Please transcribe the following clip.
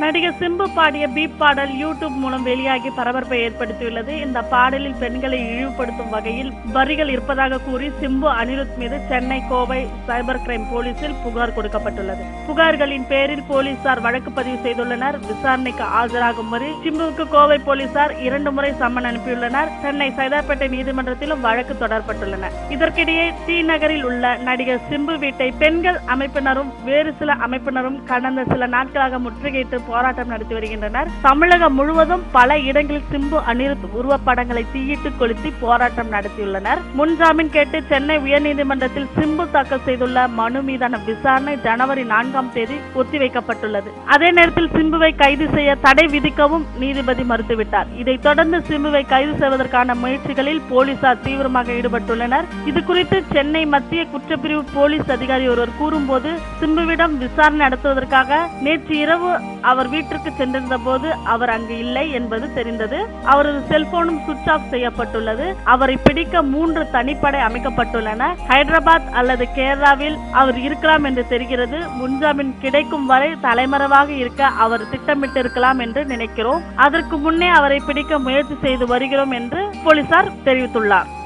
நடிகர் சிம்பு பாடிய பீப் பாடல் யூடியூப் மூலம் வெளியாகி பரபரப்பை ஏற்படுத்தியுள்ளது இந்த பாடலில் பெண்களை இழிவுபடுத்தும் வகையில் வரிகள் இருப்பதாக கூறி சிம்பு அனிருத் மீது சென்னை கோவை சைபர் கிரைம் போலீசில் புகார் கொடுக்கப்பட்டுள்ளது புகார்களின் பேரில் போலீசார் வழக்கு பதிவு செய்துள்ளனர் விசாரணைக்கு ஆஜராகும்படி சிம்புவுக்கு கோவை போலீசார் இரண்டு முறை சம்மன் அனுப்பியுள்ளனர் சென்னை சைதாப்பேட்டை நீதிமன்றத்திலும் வழக்கு தொடரப்பட்டுள்ளன இதற்கிடையே டி நகரில் உள்ள நடிகர் சிம்பு வீட்டை பெண்கள் அமைப்பினரும் வேறு சில அமைப்பினரும் கடந்த சில நாட்களாக முற்றுகையிட்டு போராட்டம் நடத்தி வருகின்றனர் தமிழகம் முழுவதும் பல இடங்களில் சிம்பு அனிருத் உருவப்படங்களை தீயிட்டு கொளுத்தி போராட்டம் நடத்தியுள்ளனர் முன்ஜாமீன் கேட்டு சென்னை உயர்நீதிமன்றத்தில் சிம்பு தாக்கல் செய்துள்ள மனு மீதான விசாரணை ஜனவரி நான்காம் தேதி ஒத்திவைக்கப்பட்டுள்ளது அதே நேரத்தில் சிம்புவை கைது செய்ய தடை விதிக்கவும் நீதிபதி மறுத்துவிட்டார் இதைத் தொடர்ந்து சிம்புவை கைது செய்வதற்கான முயற்சிகளில் போலீசார் தீவிரமாக ஈடுபட்டுள்ளனர் இது குறித்து சென்னை மத்திய குற்றப்பிரிவு போலீஸ் அதிகாரி ஒருவர் கூறும்போது சிம்புவிடம் விசாரணை நடத்துவதற்காக நேற்று இரவு அவர் வீட்டிற்கு சென்றிருந்த போது அவர் அங்கு இல்லை என்பது தெரிந்தது அவரது செல்போனும் சுவிட்ச் ஆஃப் செய்யப்பட்டுள்ளது அவரை பிடிக்க மூன்று தனிப்படை அமைக்கப்பட்டுள்ளன ஹைதராபாத் அல்லது கேரளாவில் அவர் இருக்கலாம் என்று தெரிகிறது முன்ஜாமீன் கிடைக்கும் வரை தலைமறைவாக இருக்க அவர் திட்டமிட்டிருக்கலாம் என்று நினைக்கிறோம் அதற்கு முன்னே அவரை பிடிக்க முயற்சி செய்து வருகிறோம் என்று போலீசார் தெரிவித்துள்ளார்